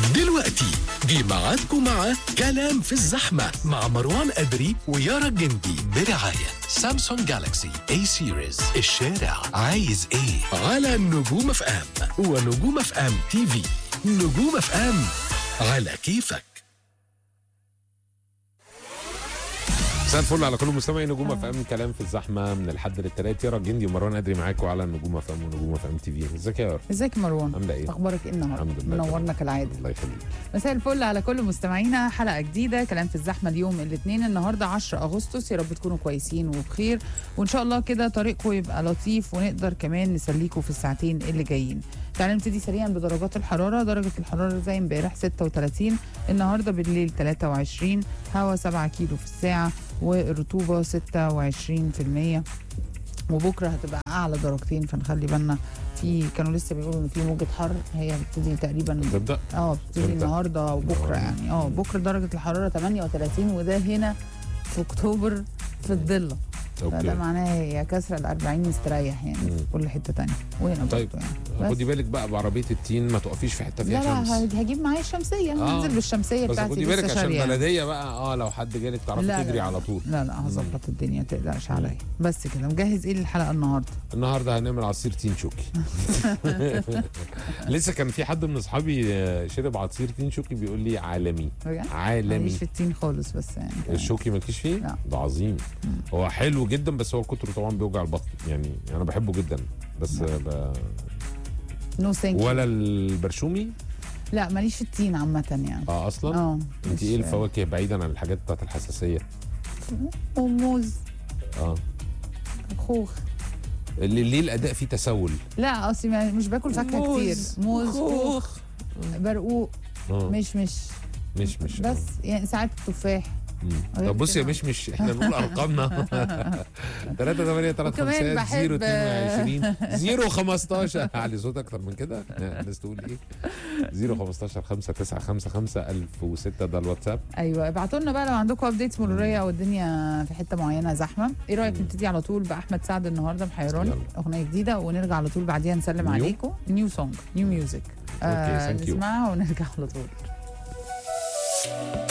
دلوقتي جه ميعادكم مع كلام في الزحمة مع مروان أدري ويارا الجندي برعاية سامسونج جالاكسي اي سيريز الشارع عايز ايه على نجوم اف ام ونجوم اف ام تي في نجوم اف ام على كيفك مساء الفل على كل مستمعي نجوم اف ام كلام في الزحمه من الحد للتلات يارا الجندي ومروان ادري معاكم على نجوم اف ام ونجوم اف ام تي في ازيك يا يارا ازيك يا مروان عامله ايه اخبارك ايه النهارده الحمد لله منورنا تمام. كالعاده الله يخليك مساء الفل على كل مستمعينا حلقه جديده كلام في الزحمه اليوم الاثنين النهارده 10 اغسطس يا رب تكونوا كويسين وبخير وان شاء الله كده طريقكم يبقى لطيف ونقدر كمان نسليكم في الساعتين اللي جايين تعالى نبتدي سريعا بدرجات الحراره درجه الحراره زي امبارح 36 النهارده بالليل 23 هوا 7 كيلو في الساعه والرطوبه 26% وبكره هتبقى اعلى درجتين فنخلي بالنا في كانوا لسه بيقولوا ان في موجه حر هي بتبتدي تقريبا تبدا اه بتبتدي امتى؟ النهارده وبكره آه. يعني اه بكره درجه الحراره 38 وده هنا في اكتوبر في الضله فده اوكي معناه هي كسره ال 40 مستريح يعني مم. في كل حته تانية وهنا طيب. برضه يعني بس. خدي بالك بقى بعربيه التين ما تقفيش في حته لا فيها لا شمس ه- هجيب معايا الشمسيه آه. هنزل بالشمسيه بس بتاعتي خدي بالك لسه عشان شارية. البلديه بقى اه لو حد جالك تعرفي لا، لا، تجري لا. على طول لا لا هظبط الدنيا ما تقلقش عليا بس كده مجهز ايه للحلقه النهارده النهارده هنعمل عصير تين شوكي لسه كان في حد من اصحابي آه، شرب عصير تين شوكي بيقول لي عالمي بجد عالمي ماليش في التين خالص بس يعني الشوكي مالكيش فيه؟ لا. ده عظيم هو حلو جدا بس هو كتره طبعا بيوجع البطن يعني انا بحبه جدا بس ب... نو ثانك ولا البرشومي لا ماليش في التين عامه يعني اه اصلا اه انت مش- ايه الفواكه بعيدا عن الحاجات بتاعت الحساسيه وموز اه خوخ اللي ليه الاداء فيه تسول لا اصلي ما- مش باكل فاكهه كتير موز خوخ برقوق آه. مش مش مش مش بس يعني ساعات التفاح مم. غير طب بصي يا كده. مش مش احنا نقول ارقامنا 3 8 3 وكمان 5 بحب- 0 22 0 15 علي صوت اكتر من كده الناس تقول ايه 0 15 5 9 5 5 1006 ده الواتساب ايوه ابعتوا لنا بقى لو عندكم ابديتس مروريه او الدنيا في حته معينه زحمه ايه رايك نبتدي على طول باحمد سعد النهارده محيراني يلا. اغنيه جديده ونرجع على طول بعديها نسلم نيو؟ عليكم نيو سونج نيو ميوزك اوكي ثانك يو نسمعها ونرجع على طول